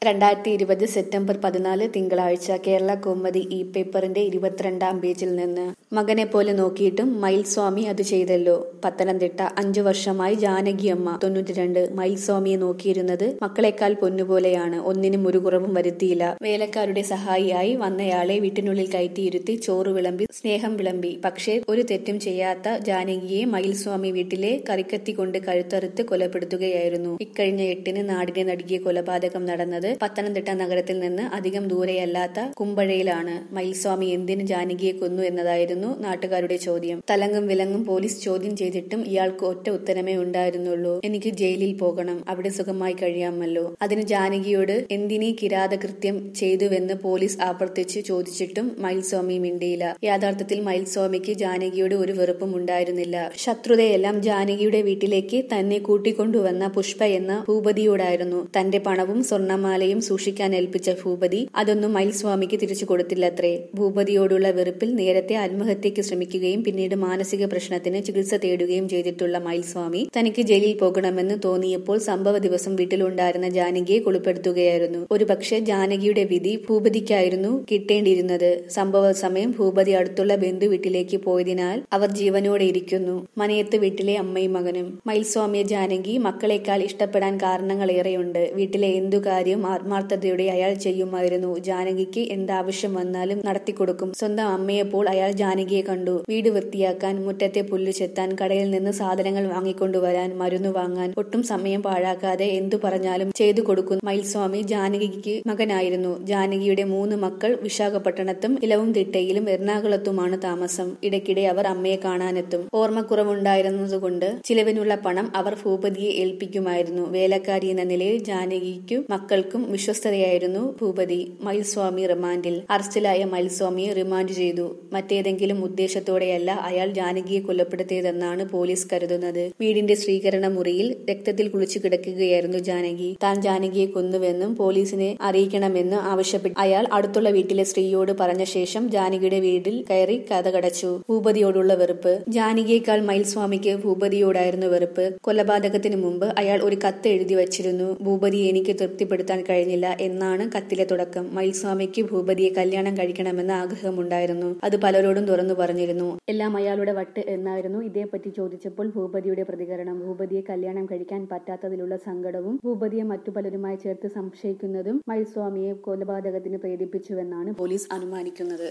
രണ്ടായിരത്തി ഇരുപത് സെപ്റ്റംബർ പതിനാല് തിങ്കളാഴ്ച കേരള കൗമുദി ഇ പേപ്പറിന്റെ ഇരുപത്തിരണ്ടാം പേജിൽ നിന്ന് മകനെ പോലെ നോക്കിയിട്ടും മയിൽസ്വാമി അത് ചെയ്തല്ലോ പത്തനംതിട്ട അഞ്ചു വർഷമായി ജാനകിയമ്മ തൊണ്ണൂറ്റിരണ്ട് മയിൽസ്വാമിയെ നോക്കിയിരുന്നത് മക്കളെക്കാൾ പൊന്നുപോലെയാണ് ഒന്നിനും ഒരു കുറവും വരുത്തിയില്ല വേലക്കാരുടെ സഹായിയായി വന്നയാളെ വീട്ടിനുള്ളിൽ കയറ്റിയിരുത്തി ചോറ് വിളമ്പി സ്നേഹം വിളമ്പി പക്ഷേ ഒരു തെറ്റും ചെയ്യാത്ത ജാനകിയെ മയിൽസ്വാമി വീട്ടിലെ കറിക്കത്തി കൊണ്ട് കഴുത്തറുത്ത് കൊലപ്പെടുത്തുകയായിരുന്നു ഇക്കഴിഞ്ഞ എട്ടിന് നാടിനെ നടുക്കിയ കൊലപാതകം നടന്നത് പത്തനംതിട്ട നഗരത്തിൽ നിന്ന് അധികം ദൂരെയല്ലാത്ത കുമ്പഴയിലാണ് മയിൽസ്വാമി എന്തിന് ജാനകിയെ കൊന്നു എന്നതായിരുന്നു നാട്ടുകാരുടെ ചോദ്യം തലങ്ങും വിലങ്ങും പോലീസ് ചോദ്യം ചെയ്തിട്ടും ഇയാൾക്ക് ഒറ്റ ഉത്തരമേ ഉണ്ടായിരുന്നുള്ളൂ എനിക്ക് ജയിലിൽ പോകണം അവിടെ സുഖമായി കഴിയാമല്ലോ അതിന് ജാനകിയോട് എന്തിനീ കിരാതകൃത്യം ചെയ്തുവെന്ന് പോലീസ് ആവർത്തിച്ച് ചോദിച്ചിട്ടും മയിൽസ്വാമി മിണ്ടിയില്ല യാഥാർത്ഥ്യത്തിൽ മയിൽസ്വാമിക്ക് ജാനകിയോട് ഒരു വെറുപ്പും ഉണ്ടായിരുന്നില്ല ശത്രുതയെല്ലാം ജാനകിയുടെ വീട്ടിലേക്ക് തന്നെ കൂട്ടിക്കൊണ്ടുവന്ന പുഷ്പ എന്ന ഭൂപതിയോടായിരുന്നു തന്റെ പണവും സ്വർണമാലയും സൂക്ഷിക്കാൻ ഏൽപ്പിച്ച ഭൂപതി അതൊന്നും മയിൽസ്വാമിക്ക് തിരിച്ചു കൊടുത്തില്ലത്രേ ഭൂപതിയോടുള്ള വെറുപ്പിൽ നേരത്തെ ആത്മഹത്യക്ക് ശ്രമിക്കുകയും പിന്നീട് മാനസിക പ്രശ്നത്തിന് ചികിത്സ തേടുകയും ചെയ്തിട്ടുള്ള മയിൽസ്വാമി തനിക്ക് ജയിലിൽ പോകണമെന്ന് തോന്നിയപ്പോൾ സംഭവ ദിവസം വീട്ടിലുണ്ടായിരുന്ന ജാനകിയെ കൊലപ്പെടുത്തുകയായിരുന്നു ഒരുപക്ഷെ ജാനകിയുടെ വിധി ഭൂപതിക്കായിരുന്നു കിട്ടേണ്ടിയിരുന്നത് സംഭവ സമയം ഭൂപതി അടുത്തുള്ള ബന്ധു വീട്ടിലേക്ക് പോയതിനാൽ അവർ ജീവനോടെ ഇരിക്കുന്നു മനയത്ത് വീട്ടിലെ അമ്മയും മകനും മയിൽസ്വാമിയെ ജാനകി മക്കളെക്കാൾ ഇഷ്ടപ്പെടാൻ കാരണങ്ങളേറെയുണ്ട് വീട്ടിലെ എന്തു കാര്യവും ആത്മാർത്ഥതയോടെ അയാൾ ചെയ്യുമായിരുന്നു ജാനകിക്ക് എന്താവശ്യം വന്നാലും നടത്തിക്കൊടുക്കും സ്വന്തം അമ്മയെപ്പോൾ അയാൾ ജാനകിയെ കണ്ടു വീട് വൃത്തിയാക്കാൻ മുറ്റത്തെ പുല്ല് ചെത്താൻ കടയിൽ നിന്ന് സാധനങ്ങൾ വാങ്ങിക്കൊണ്ടുവരാൻ മരുന്ന് വാങ്ങാൻ ഒട്ടും സമയം പാഴാക്കാതെ എന്തു പറഞ്ഞാലും ചെയ്തു കൊടുക്കും മയിൽസ്വാമി ജാനകിക്ക് മകനായിരുന്നു ജാനകിയുടെ മൂന്ന് മക്കൾ വിശാഖപട്ടണത്തും ഇലവുംതിട്ടയിലും എറണാകുളത്തുമാണ് താമസം ഇടയ്ക്കിടെ അവർ അമ്മയെ കാണാനെത്തും ഓർമ്മക്കുറവുണ്ടായിരുന്നതുകൊണ്ട് ചിലവിനുള്ള പണം അവർ ഭൂപതിയെ ഏൽപ്പിക്കുമായിരുന്നു വേലക്കാരി എന്ന നിലയിൽ ജാനകിക്കും മക്കൾക്കും വിശ്വസ്തതയായിരുന്നു ഭൂപതി മയിൽസ്വാമി റിമാൻഡിൽ അറസ്റ്റിലായ മയിൽസ്വാമിയെ റിമാൻഡ് ചെയ്തു മറ്റേതെങ്കിലും ഉദ്ദേശത്തോടെയല്ല അയാൾ ജാനകിയെ കൊലപ്പെടുത്തിയതെന്നാണ് പോലീസ് കരുതുന്നത് വീടിന്റെ സ്വീകരണ മുറിയിൽ രക്തത്തിൽ കുളിച്ചു കിടക്കുകയായിരുന്നു ജാനകി താൻ ജാനകിയെ കൊന്നുവെന്നും പോലീസിനെ അറിയിക്കണമെന്ന് ആവശ്യപ്പെട്ടു അയാൾ അടുത്തുള്ള വീട്ടിലെ സ്ത്രീയോട് പറഞ്ഞ ശേഷം ജാനകിയുടെ വീട്ടിൽ കയറി കഥകടച്ചു ഭൂപതിയോടുള്ള വെറുപ്പ് ജാനകിയേക്കാൾ മയിൽസ്വാമിക്ക് ഭൂപതിയോടായിരുന്നു വെറുപ്പ് കൊലപാതകത്തിന് മുമ്പ് അയാൾ ഒരു കത്ത് എഴുതി വച്ചിരുന്നു ഭൂപതിയെ എനിക്ക് തൃപ്തിപ്പെടുത്താൻ കഴിഞ്ഞില്ല എന്നാണ് കത്തിലെ തുടക്കം മയിൽസ്വാമിക്ക് ഭൂപതിയെ കല്യാണം കഴിക്കണമെന്ന ആഗ്രഹമുണ്ടായിരുന്നു അത് പലരോടും തുറന്നു പറഞ്ഞിരുന്നു എല്ലാം അയാളുടെ വട്ട് എന്നായിരുന്നു ഇതേപ്പറ്റി ചോദിച്ചപ്പോൾ ഭൂപതിയുടെ പ്രതികരണം ഭൂപതിയെ കല്യാണം കഴിക്കാൻ പറ്റാത്തതിലുള്ള സങ്കടവും ഭൂപതിയെ മറ്റു പലരുമായി ചേർത്ത് സംശയിക്കുന്നതും മയിൽസ്വാമിയെ കൊലപാതകത്തിന് പ്രേരിപ്പിച്ചുവെന്നാണ് പോലീസ് അനുമാനിക്കുന്നത്